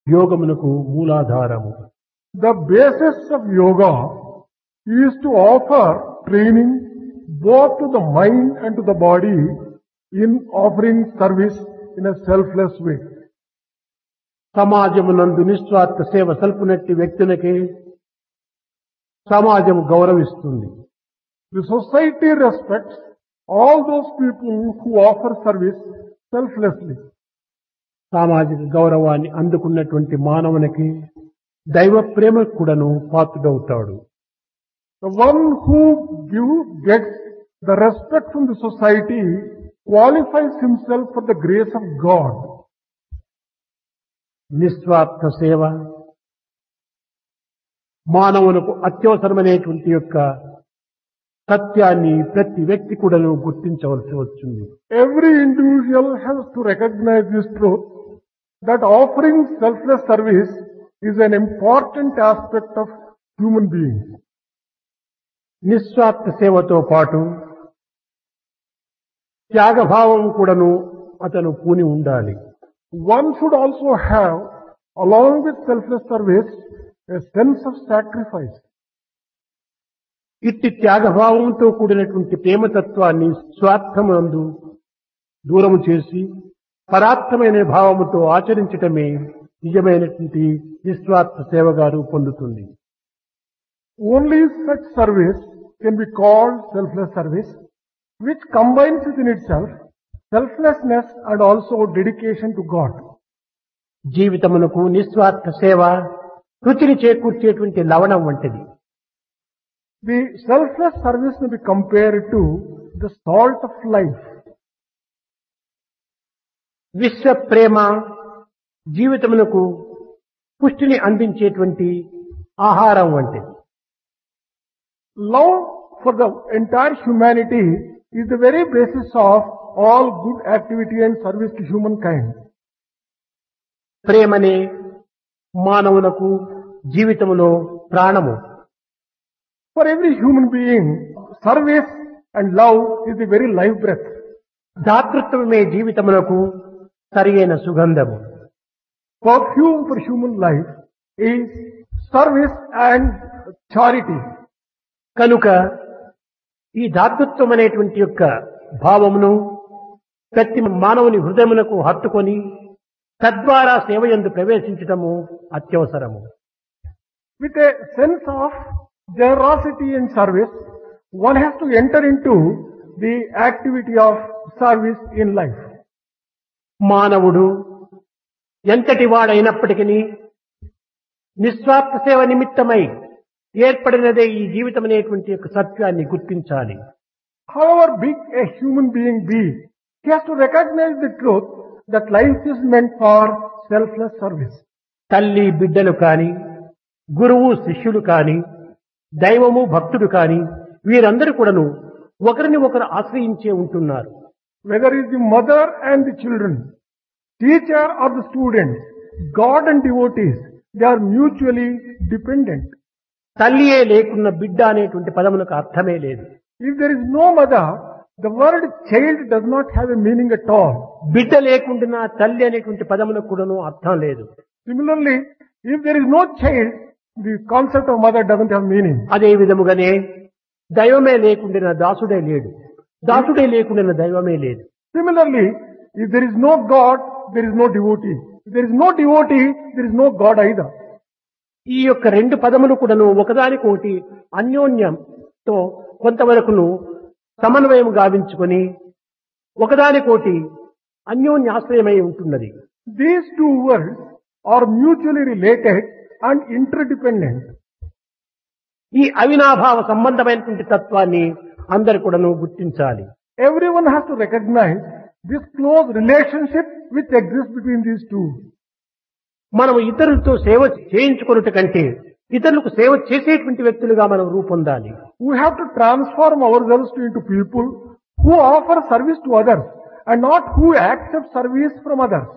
యోగమునకు మూలాధారము The basis of yoga is to offer training both to the mind and to the body in offering service in a selfless way. సమాజమునందు నిస్వార్థ సేవ సల్పునట్టి వ్యక్తులకే సమాజము గౌరవిస్తుంది The society respects all those people who offer service selflessly. సామాజిక గౌరవాన్ని అందుకున్నటువంటి మానవునికి దైవ ప్రేమ కూడాను పాత్రుడవుతాడు The one who give, gets the respect from the society qualifies himself for the grace of God. నిస్వార్థ సేవ మానవులకు అత్యవసరమైనటువంటి యొక్క సత్యాన్ని ప్రతి వ్యక్తి కూడాను గుర్తించవలసి వచ్చింది Every individual has to recognize this truth that offering selfless service is an important aspect of human beings. నిస్వార్థ సేవతో పాటు త్యాగభావం కూడాను అతను పూని ఉండాలి One should also have, along with selfless service, a sense of sacrifice. ఇట్టి త్యాగభావంతో కూడినటువంటి ప్రేమతత్వాన్ని స్వార్థమునందు దూరము చేసి పరార్థమైన భావముతో ఆచరించటమే నిజమైనటువంటి నిస్వార్థ సేవగా రూపొందుతుంది Only such service can be called selfless service, which combines within itself selflessness and also dedication to God. జీవితమునకు నిస్వార్థ సేవ రుచిని చేకూర్చేటువంటి లవణం వంటిది The selfless service may be compared to the salt of life. విశ్వ ప్రేమ జీవితమునకు పుష్టిని అందించేటువంటి ఆహారం వంటిది Love for the entire humanity is the very basis of all good activity and service to humankind. ప్రేమనే మానవులకు జీవితములో ప్రాణము For every human being, service and love is the very life breath. దాతృత్వమే జీవితమునకు సరియైన సుగంధము Perfume for human life is service and charity. కనుక ఈ దాతృత్వం అనేటువంటి యొక్క భావమును ప్రతి మానవుని హృదయమునకు హత్తుకొని తద్వారా సేవయందు ప్రవేశించటము అత్యవసరము With a sense of generosity and service, one has to enter into the activity of service in life. మానవుడు ఎంతటి వాడైనప్పటికీ నిస్వార్థ సేవ నిమిత్తమై ఏర్పడినదే ఈ జీవితం అనేటువంటి యొక్క సత్యాన్ని గుర్తించాలి However big a human being be, he has to recognize the truth that life is meant for selfless service. తల్లి బిడ్డలు కాని గురువు శిష్యులు కాని దైవము భక్తుడు కాని వీరందరూ కూడాను ఒకరిని ఒకరు ఆశ్రయించే ఉంటున్నారు Whether it is the mother and the children, teacher or the students, God and devotees, they are mutually dependent. తల్లియే లేకున్న బిడ్డ అనేటువంటి పదమునకు అర్థమే లేదు If there is no mother, the word child does not have a meaning at all. బిడ్డ లేకుండా తల్లి అనేటువంటి పదమునకు కూడాను అర్థం లేదు Similarly, if there is no child, the concept of mother doesn't have meaning. అదే విధముగానే దైవమే లేకుండిన దాసుడే లేడు దాసుడే లేకుండిన దైవమే లేదు Similarly, if there is no God, there is no devotee. If there is no devotee, there is no God either. ఈ యొక్క రెండు పదములు కూడాను ఒకదానికొకటి అన్యోన్యంతో కొంతవరకును సమన్వయం గావించుకొని ఒకదానికోటి అన్యోన్యాశ్రయమై ఉంటున్నది These two words are mutually related and interdependent. ఈ అవినాభావ సంబంధమైనటువంటి తత్వాన్ని అందరు కూడాను గుర్తించాలి Everyone has to recognize this close relationship which exists between these two. మనం ఇతరులతో సేవ చేయించుకున్నట్టు కంటే ఇతరులకు సేవ చేసేటువంటి వ్యక్తులుగా మనం రూపొందాలి We have to transform ourselves to- into people who offer service to others and not who accept service from others.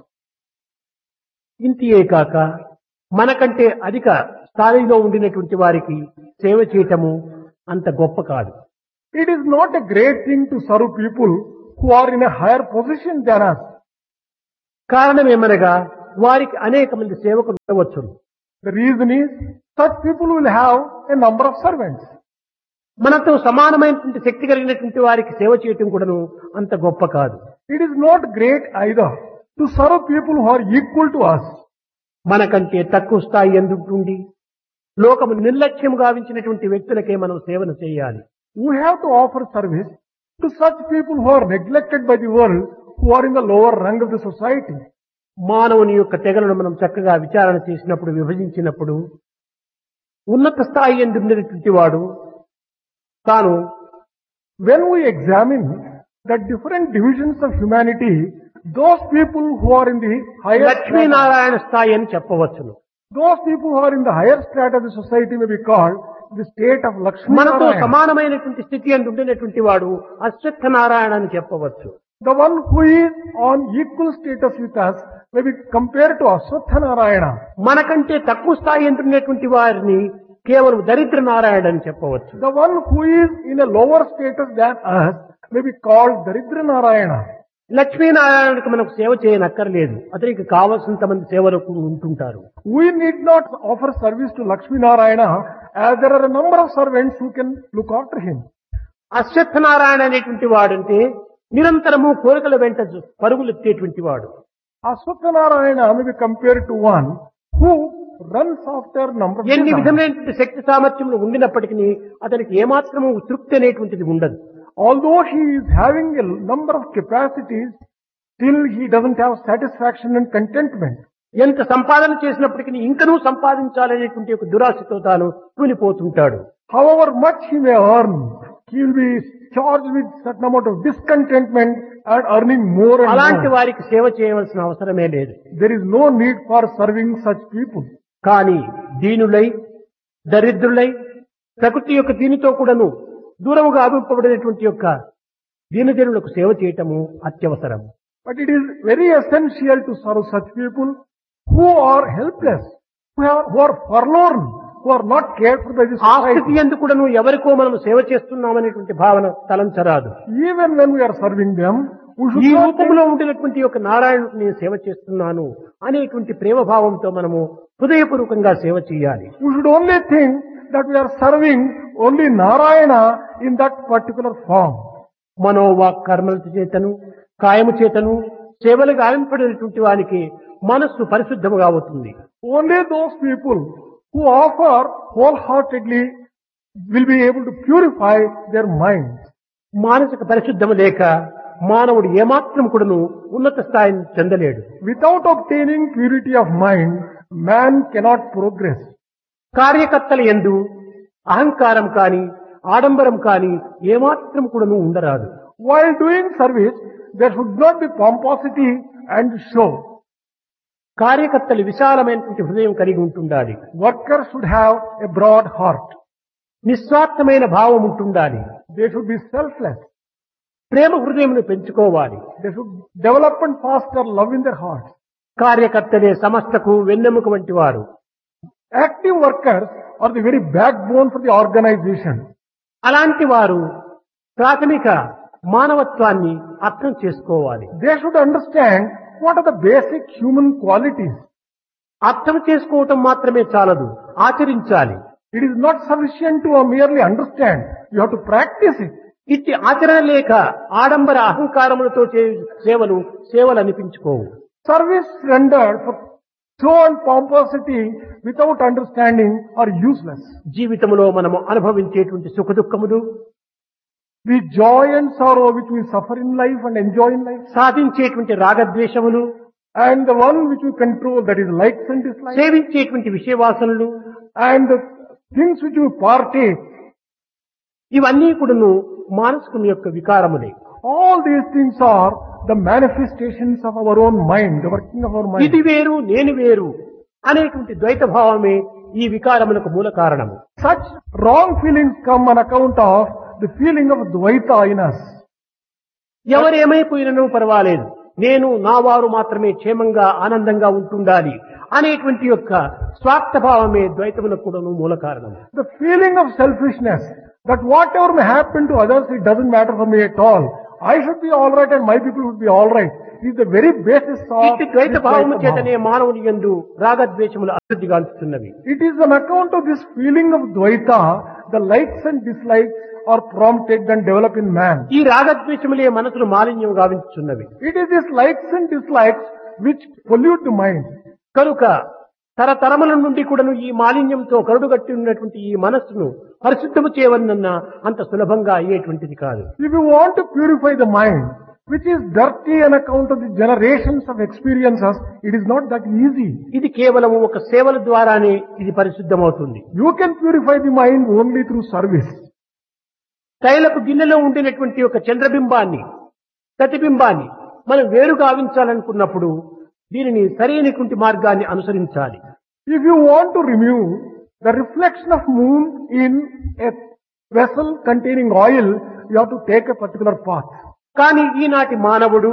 ఇంతియే కాక మనకంటే అధిక స్థాయిలో ఉండినటువంటి వారికి సేవ చేయటము అంత గొప్ప కాదు It is not a great thing to serve people who are in a higher position than us. కారణం ఏమనగా వారికి అనేక మంది సేవకులు ఉండవచ్చును The reason is such people will have a number of servants. మనతో సమానమైనటువంటి శక్తి కలిగినటువంటి వారికి సేవ చేయటం కూడాను అంత గొప్ప కాదు It is not great either to serve people who are equal to us. మనకంటే తక్కువ స్థాయి ఎందుకుండి లోకము నిర్లక్ష్యం గావించినటువంటి వ్యక్తులకే మనం సేవను చేయాలి We have to offer service to such people who are neglected by the world, who are in the lower rung of the society. మానవుని యొక్క తెగలను మనం చక్కగా విచారణ చేసినప్పుడు విభజించినప్పుడు ఉన్నత స్థాయి ఎందున్నటువంటి వాడు తాను When we examine the different divisions of humanity, those people who are in the higher strata, Lakshminarayana స్థాయి అని చెప్పవచ్చును those people who are in the higher strata of the society may be called the state of Lakshmi మనతో Narayana. సమానమైనటువంటి స్థితి అందు ఉండినటువంటి వాడు అశ్వత్థ నారాయణ అని చెప్పవచ్చు The one who is on equal status with us may be compared to Aswatha Narayana. మనకంటే తక్కువ స్థాయి ఉంటున్నటువంటి వారిని కేవలం దరిద్ర నారాయణ అని చెప్పవచ్చు The one who is in a lower status than us may be called Daridra Narayana. లక్ష్మీనారాయణకు మనకు సేవ చేయనక్కర్లేదు అతనికి కావలసినంత మంది సేవలకు ఉంటుంటారు We need not offer service to Lakshmi Narayana as there are a number of servants who can look after him. అశ్వత్థ నారాయణ అనేటువంటి వాడంటే నిరంతరము కోరికల వెంట జు- పరుగులెత్తేటువంటి వాడు Aswatha Narayana may be compared to one who runs after number of ఎన్ని desires. విధమైనటువంటి శక్తి సామర్థ్యములు ఉండినప్పటికీ అతనికి ఏమాత్రము తృప్తి అనేటువంటిది ఉండదు Although he is having a number of capacities, still he doesn't have satisfaction and contentment. ఎంత సంపాదన చేసినప్పటికీ ఇంకనూ సంపాదించాలనేటువంటి ఒక దురాశతో తాను కూలిపోతుంటాడు However much he may earn, he will be charged with certain amount of discontentment and earning more and అలాంటి more. వారికి సేవ చేయవలసిన అవసరమే లేదు There is no need for serving such people. కానీ దీనులై దరిద్రులై ప్రకృతి యొక్క దీనితో కూడాను దూరముగా అభింపబడినటువంటి యొక్క దీనజనులకు సేవ చేయటము అత్యవసరం But it is very essential to serve such people who are helpless, who are, who are forlorn, who are not cared for by the ఆ స్థితి society. ఎందుకు కూడాను ఎవరికో మనం సేవ చేస్తున్నామనేటువంటి భావన తలంచరాదు Even when we are serving them, we should ఈ not రూపంలో ఉండినటువంటి యొక్క నారాయణుడికి నేను సేవ చేస్తున్నాను అనేటువంటి ప్రేమ భావంతో మనము హృదయపూర్వకంగా సేవ చేయాలి We should only think that we are serving only Narayana in that particular form. మనోవాక్ కర్మల చేతను కాయము చేతను సేవలు గావింపడినటువంటి వానికి మనస్సు పరిశుద్ధముగా అవుతుంది Only those people who offer wholeheartedly will be able to purify their minds. మానసిక పరిశుద్ధము లేక మానవుడు ఏమాత్రం కూడాను ఉన్నత స్థాయిని చెందలేడు Without obtaining purity of mind, man cannot progress. కార్యకర్తల ఎందు అహంకారం కాని ఆడంబరం కాని ఏమాత్రం కూడాను ఉండరాదు While doing service, there should not be pomposity and show. కార్యకర్తలు విశాలమైనటువంటి హృదయం కలిగి ఉంటుండాలి Workers should have a broad heart. నిస్వార్థమైన భావం ఉంటుండాలి They should be selfless. ప్రేమ హృదయమును పెంచుకోవాలి They should develop and foster love in their hearts. కార్యకర్తలే సమస్తకు వెన్నెముక వంటి వారు Active workers are the very backbone for the organization. అలాంటి వారు ప్రాథమిక మానవత్వాన్ని అర్థం చేసుకోవాలి They should understand what are the basic human qualities. అర్థం చేసుకోవటం మాత్రమే చాలదు ఆచరించాలి It is not sufficient to merely understand. You have to practice it. ఇట్టి ఆచరణ లేక ఆడంబర అహంకారములతో చే సేవలు సేవలు అనిపించుకోవు Service rendered for show and pomposity without understanding are useless. జీవితంలో మనము అనుభవించేటువంటి సుఖ దుఃఖములు The joy and sorrow which we suffer in life and enjoy in life, సాధించేటువంటి రాగద్వేషములు and the one which we control, that is likes and dislikes, సేవించేటువంటి విషయవాసనలు and the things which we partake, ఇవన్నీ కూడాను మానసికుని యొక్క వికారములే all these things are the manifestations of our own mind, the working of our mind. ఇది వేరు నేను వేరు అనేటువంటి ద్వైత భావమే ఈ వికారములకు మూల కారణము Such wrong feelings come on account of the feeling of Dvaita in us. ఎవరేమైపోయినను పర్వాలేదు నేను నా వారు మాత్రమే క్షేమంగా ఆనందంగా ఉంటుండాలి అనేటువంటి యొక్క స్వార్థ భావమే ద్వైతములకు కూడాను మూల కారణం The feeling of selfishness that whatever may happen to others, it doesn't matter for me at all. I should be alright and my people should be alright. is the very basis of ఇట్టి ద్వైత this భావము Dvaita చేతనే Bhava. మానవుని యందు రాగద్వేషములు అభివృద్ధిగాంచుతున్నవి It is on account of this feeling of Dvaita, the likes and dislikes are prompted and develop in man. ఈ రాగద్వేషములే మనసును మాలిన్యం గావించుచున్నవి It is these likes and dislikes which pollute the mind. కనుక తరతరముల నుండి కూడాను ఈ మాలిన్యంతో కరుడుగట్టి ఉన్నటువంటి ఈ మనస్సును పరిశుద్ధము చేయవలనన్నా అంత సులభంగా అయ్యేటువంటిది కాదు If you want to purify the mind, which is dirty on account of the generations of experiences, it is not that easy. ఇది కేవలం ఒక సేవల ద్వారానే ఇది పరిశుద్ధమవుతుంది You can purify the mind only through service. తైలపు గిన్నెలో ఉండినటువంటి ఒక చంద్రబింబాన్ని ప్రతిబింబాన్ని మనం వేరు గావించాలనుకున్నప్పుడు దీనిని సరైనటువంటి మార్గాన్ని అనుసరించాలి If you want to remove the reflection of moon in a vessel containing oil, you have to take a particular path. కానీ ఈనాటి మానవుడు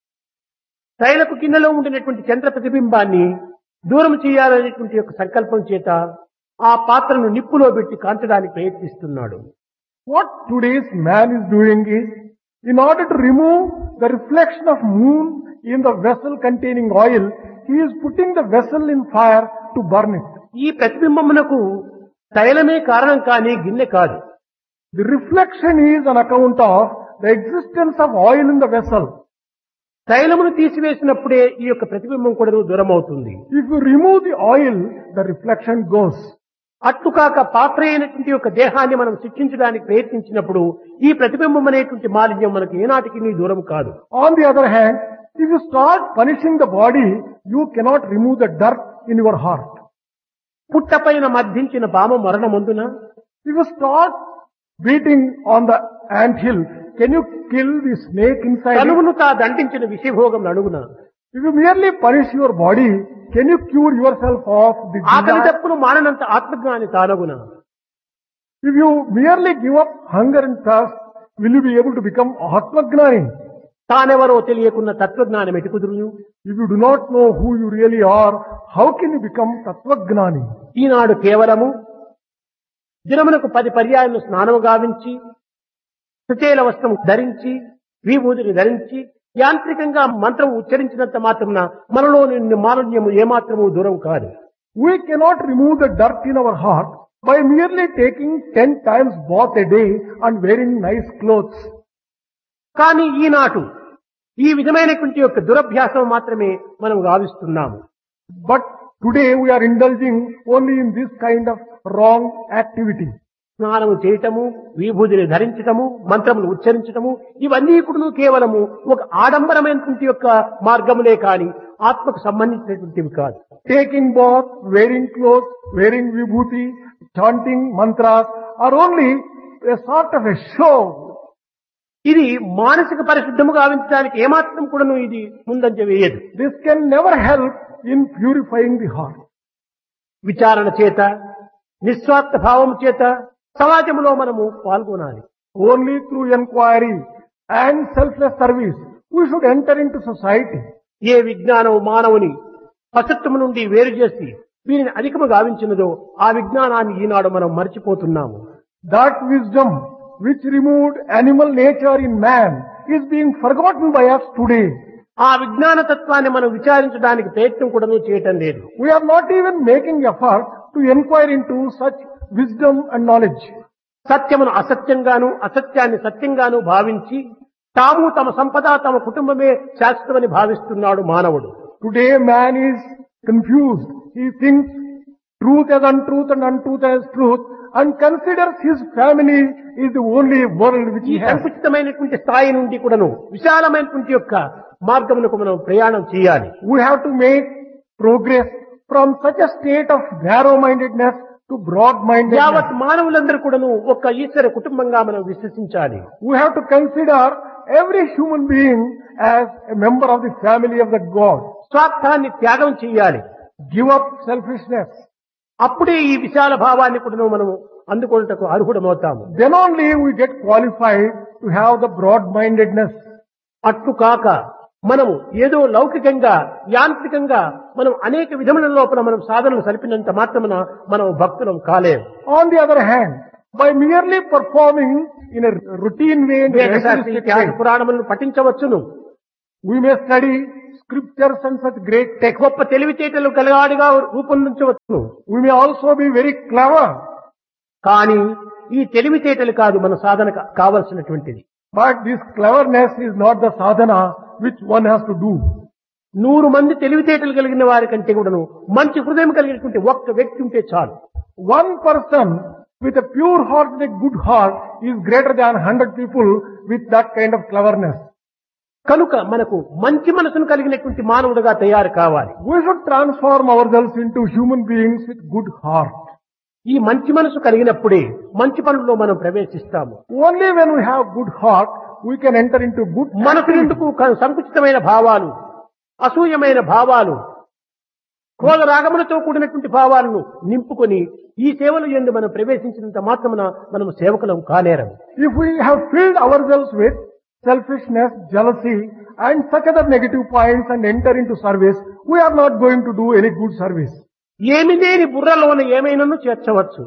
తైలపు గిన్నెలో ఉండినటువంటి చంద్ర ప్రతిబింబాన్ని దూరం చేయాలనేటువంటి యొక్క సంకల్పం చేత ఆ పాత్రను నిప్పులో పెట్టి కాంచడానికి ప్రయత్నిస్తున్నాడు What today's man is doing is, in order to remove the reflection of moon in the vessel containing oil, he is putting the vessel in fire to burn it. ఈ ప్రతిబింబమునకు తైలమే కారణం కానీ గిన్నె కాదు The reflection is on account of the existence of oil in the vessel. తైలమును తీసివేసినప్పుడే ఈ యొక్క ప్రతిబింబం కూడా దూరం అవుతుంది If you remove the oil, the reflection goes. అట్టుకాక పాత్ర అయినటువంటి యొక్క దేహాన్ని మనం శిక్షించడానికి ప్రయత్నించినప్పుడు ఈ ప్రతిబింబం అనేటువంటి మాలిన్యం మనకు ఏనాటికి నీ దూరం కాదు On the other hand, if you start punishing the body, you cannot remove the dirt in your heart. పుట్టపైన మర్దించిన పాము మరణమందున If you start beating on the ant hill, can you kill the snake inside it? తనువును తా దండించిన విషభోగం అడుగున If you merely punish your body, can you cure yourself of the ఆకలి desire? తప్పును మాననంత ఆత్మజ్ఞాని తానగున If you merely give up hunger and thirst, will you be able to become Atmagnani? తానెవరో తెలియకున్న తత్వజ్ఞానం ఎటుకుదురును If you do not know who you really are, how can you become Tattvagnani? ఈనాడు కేవలము దినమునకు పది పర్యాయములు స్నానము గావించి సుచేల వస్త్రం ధరించి విభూతిని ధరించి యాంత్రికంగా మంత్రం ఉచ్చరించినంత మాత్రమున మనలో నిన్ను మాలిన్యము ఏమాత్రము దూరం కాదు We cannot remove the dirt in our heart by merely taking ten times bath a day and wearing nice clothes. కానీ ఈనాటు ఈ విధమైనటువంటి యొక్క దురభ్యాసం మాత్రమే మనం గావిస్తున్నాము But today we are indulging only in this kind of wrong activity. స్నానము చేయటము విభూతిని ధరించటము మంత్రములు ఉచ్చరించటము ఇవన్నీ కూడా కేవలము ఒక ఆడంబరమైనటువంటి యొక్క మార్గములే కాని ఆత్మకు సంబంధించినటువంటివి కాదు Taking bath, wearing clothes, wearing vibhuti, chanting mantras are only a sort of a show. ఇది మానసిక పరిశుద్ధము గావించడానికి ఏమాత్రం కూడాను ఇది ముందంజ వేయదు This can never help in purifying the heart. విచారణ చేత నిస్వార్థ భావం చేత సమాజంలో మనము పాల్గొనాలి Only through inquiry and selfless service we should enter into society. ఏ విజ్ఞానం మానవుని పసత్వము నుండి వేరు చేసి వీరిని అధికము గావించినదో ఆ విజ్ఞానాన్ని ఈనాడు మనం మర్చిపోతున్నాము That wisdom which removed animal nature in man is being forgotten by us today. ఆ విజ్ఞాన తత్వాన్ని మనం విచారించడానికి ప్రయత్నం కూడా చేయటం లేదు We are not even making effort to inquire into such wisdom and knowledge. సత్యమును అసత్యంగాను అసత్యాన్ని సత్యంగాను భావించి తాము తమ సంపద తమ కుటుంబమే శాశ్వతమని భావిస్తున్నాడు మానవుడు Today man is confused. He thinks truth as untruth and untruth as truth and considers his family is the only world which ఈ he has. సంకుచితమైనటువంటి స్థాయి నుండి కూడాను విశాలమైనటువంటి యొక్క మార్గమునకు మనం ప్రయాణం చేయాలి We have to make progress from such a state of narrow-mindedness to broad-mindedness. యావత్ మానవులందరూ కూడాను ఒక్క ఈశ్వర కుటుంబంగా మనం విశ్వసించాలి We have to consider every human being as a member of the family of the God. స్వార్థాన్ని త్యాగం చేయాలి Give up selfishness. అప్పుడే ఈ విశాల భావాన్ని కూడాను మనము అందుకొనుటకు అర్హుడమవుతాము Then only we get qualified to have the broad-mindedness. అట్లు కాక మనము ఏదో లౌకికంగా యాంత్రికంగా మనం అనేక విధముల లోపల మనం సాధనలు సరిపినంత మాత్రమున మనం భక్తులం కాలేము On the other hand, by merely performing in a routine way, in a వేదశాస్త్రి ritualistic త్యాగ way, పురాణములను పఠించవచ్చును We may study scriptures and such great texts. గొప్ప తెలివితేటలు కలగాడిగా రూపొందించవచ్చు We may also be very clever. కానీ ఈ తెలివితేటలు కాదు మన సాధన కా- కావలసినటువంటిది But this cleverness is not the sadhana which one has to do. నూరు మంది తెలివితేటలు కలిగిన వారి కంటే కూడాను మంచి హృదయం కలిగినటువంటి ఒక్క వ్యక్తి ఉంటే చాలు One person with a pure heart and a good heart is greater than hundred people with that kind of cleverness. కనుక మనకు మంచి మనసును కలిగినటువంటి మానవుడుగా తయారు కావాలి We should transform ourselves into human beings with good heart. ఈ మంచి మనసు కలిగినప్పుడే మంచి పనుల్లో మనం ప్రవేశిస్తాము Only when we have good heart, we can enter into good మనసు activity. ఎందుకు క- సంకుచితమైన భావాలు అసూయమైన భావాలు క్రోధ రాగములతో కూడినటువంటి భావాలను నింపుకొని ఈ సేవలు ఎందు మనం ప్రవేశించినంత మాత్రమున మనం సేవకులం కానేరం If we have filled ourselves with selfishness, jealousy, and such other negative points and enter into service, we are not going to do any good service. ఏమి లేని బుర్రలోన ఏమైనాను చేర్చవచ్చు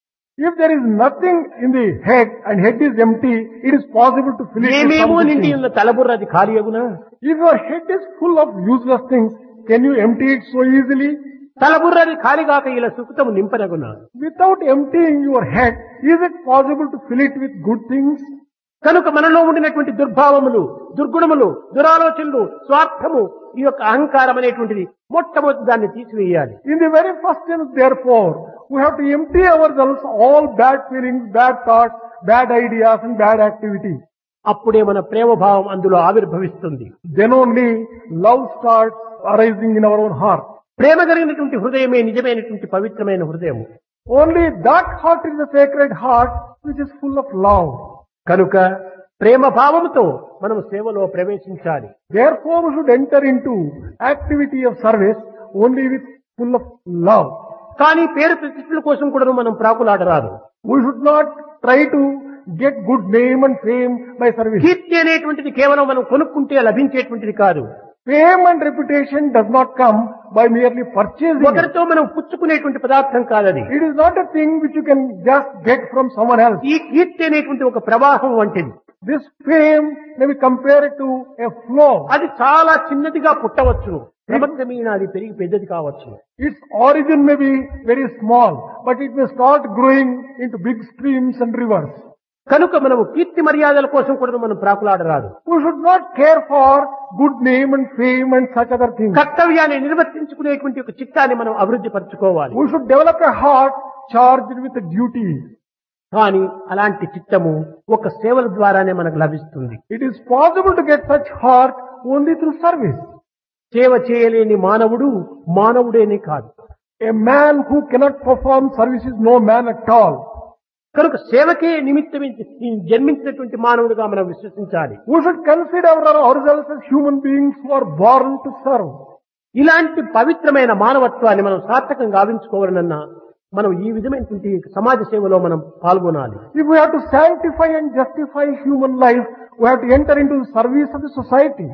If there is nothing in the head and head is empty, it is possible to fill it with ఏమేమో some good నిండి things. ఉన్న తలబుర్ర అది ఖాళీ అగునా If your head is full of useless things, can you empty it so easily? తలబుర్ర అది ఖాళీ కాక ఇలా సుఖతము నింపనగునా Without emptying your head, is it possible to fill it with good things? కనుక మనలో ఉండినటువంటి దుర్భావములు దుర్గుణములు దురాలోచనలు స్వార్థము ఈ యొక్క అహంకారం అనేటువంటిది మొట్టమొదటి దాన్ని తీసివేయాలి In the very first instance, therefore, we have to empty ourselves all bad feelings, bad thoughts, bad ideas and bad activity. అప్పుడే మన ప్రేమ భావం అందులో ఆవిర్భవిస్తుంది Then only love starts arising in our own heart. ప్రేమ కలిగినటువంటి హృదయమే నిజమైనటువంటి పవిత్రమైన హృదయం Only that heart is the sacred heart which is full of love. కనుక ప్రేమ భావముతో మనం సేవలో ప్రవేశించాలి Therefore, we should enter into activity of service only with full of love. కానీ పేరు ప్రతిష్టల కోసం కూడా మనం ప్రాకులాడరాదు We should not try to get good name and fame by service. కీర్తి అనేటువంటిది కేవలం మనం కొనుక్కుంటే లభించేటువంటిది కాదు Fame and reputation does not come by merely purchasing it. ఒకరితో మనం పుచ్చుకునేటువంటి పదార్థం కాదది It is not a thing which you can just get from someone else. ఈ కీర్తి అనేటువంటి ఒక ప్రవాహం వంటిది This fame may be compared to a flow. అది చాలా చిన్నదిగా పుట్టవచ్చును క్రమక్రమేణా అది పెరిగి పెద్దది కావచ్చు Its origin may be very small, but it may start growing into big streams and rivers. కనుక మనము కీర్తి మర్యాదల కోసం కూడా మనం ప్రాకులాడరాదు We should not care for good name and fame and such other things. కర్తవ్యాన్ని నిర్వర్తించుకునేటువంటి ఒక చిత్తాన్ని మనం అభివృద్ధి పరచుకోవాలి We should develop a heart charged with a duty. కానీ అలాంటి చిత్తము ఒక సేవల ద్వారానే మనకు లభిస్తుంది It is possible to get such heart only through service. సేవ చేయలేని మానవుడు మానవుడేనే కాదు A man who cannot perform service is no man at all. కనుక సేవకే నిమిత్తం జన్మించినటువంటి మానవుడిగా మనం విశ్వసించాలి We should consider ourselves as human beings who are born to serve. ఇలాంటి పవిత్రమైన మానవత్వాన్ని మనం సార్థకంగా గావించుకోవాలన్నా మనం ఈ విధమైనటువంటి సమాజ సేవలో మనం పాల్గొనాలి If we have to sanctify and justify human life, we have to enter into the service of the society.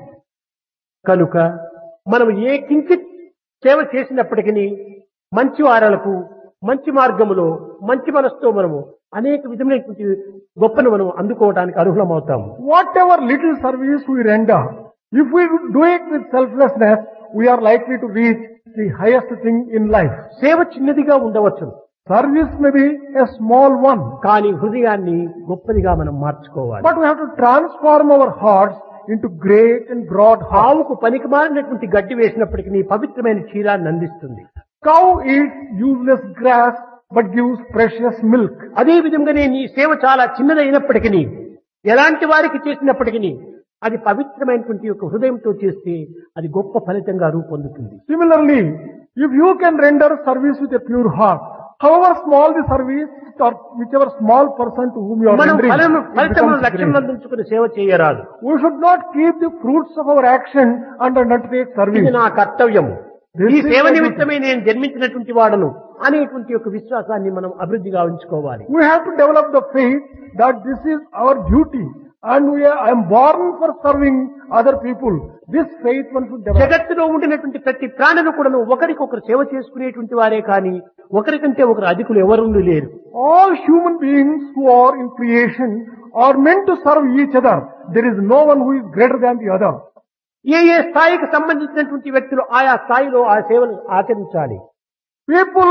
కనుక మనం ఏ కించిత్ సేవ చేసినప్పటికీ మంచి వారలకు మంచి మార్గములో మంచి మనసుతో మనము అనేక విధమైనటువంటి గొప్పను మనం అందుకోవడానికి అర్హులమవుతాము Whatever little service we render, if we do it with selflessness, we are likely to reach the highest thing in life. సేవ చిన్నదిగా ఉండవచ్చు Service may be a small one, కానీ హృదయాన్ని గొప్పదిగా మనం మార్చుకోవాలి but we have to transform our hearts into great and broad hearts. ఆవుకు పనికి మారినటువంటి గడ్డి వేసినప్పటికీ పవిత్రమైన క్షీరాన్ని అందిస్తుంది Cow eats useless grass but gives precious milk. అదే విధంగానే నీ సేవ చాలా చిన్నదైనప్పటికీ ఎలాంటి వారికి చేసినప్పటికీ అది పవిత్రమైనటువంటి ఒక హృదయంతో చేస్తే అది గొప్ప ఫలితంగా రూపొందుతుంది Similarly, if you can render service with a pure heart, however small the service or whichever small person to whom you are మనం rendering, ఫలం it ఫలితమును becomes లక్ష్యం great. అందించుకుని సేవ చేయరాదు We should not keep the fruits of our action and undertake ఇది service. నా కర్తవ్యము This ఈ is సేవ my duty. నిమిత్తమే నేను జన్మించినటువంటి వాడను అనేటువంటి ఒక విశ్వాసాన్ని మనం అభివృద్ధిగా ఉంచుకోవాలి We have to develop the faith that this is our duty and we are, I am born for serving other people. This faith one should develop. జగత్తులో ఉండినటువంటి ప్రతి ప్రాణులు కూడా ఒకరికొకరు సేవ చేసుకునేటువంటి వారే కానీ ఒకరికంటే ఒకరు అధికులు ఎవరు లేరు All human beings who are in creation are meant to serve each other. There is no one who is greater than the other. ఏ ఏ స్థాయికి సంబంధించినటువంటి వ్యక్తులు ఆయా స్థాయిలో ఆ సేవలు ఆచరించాలి People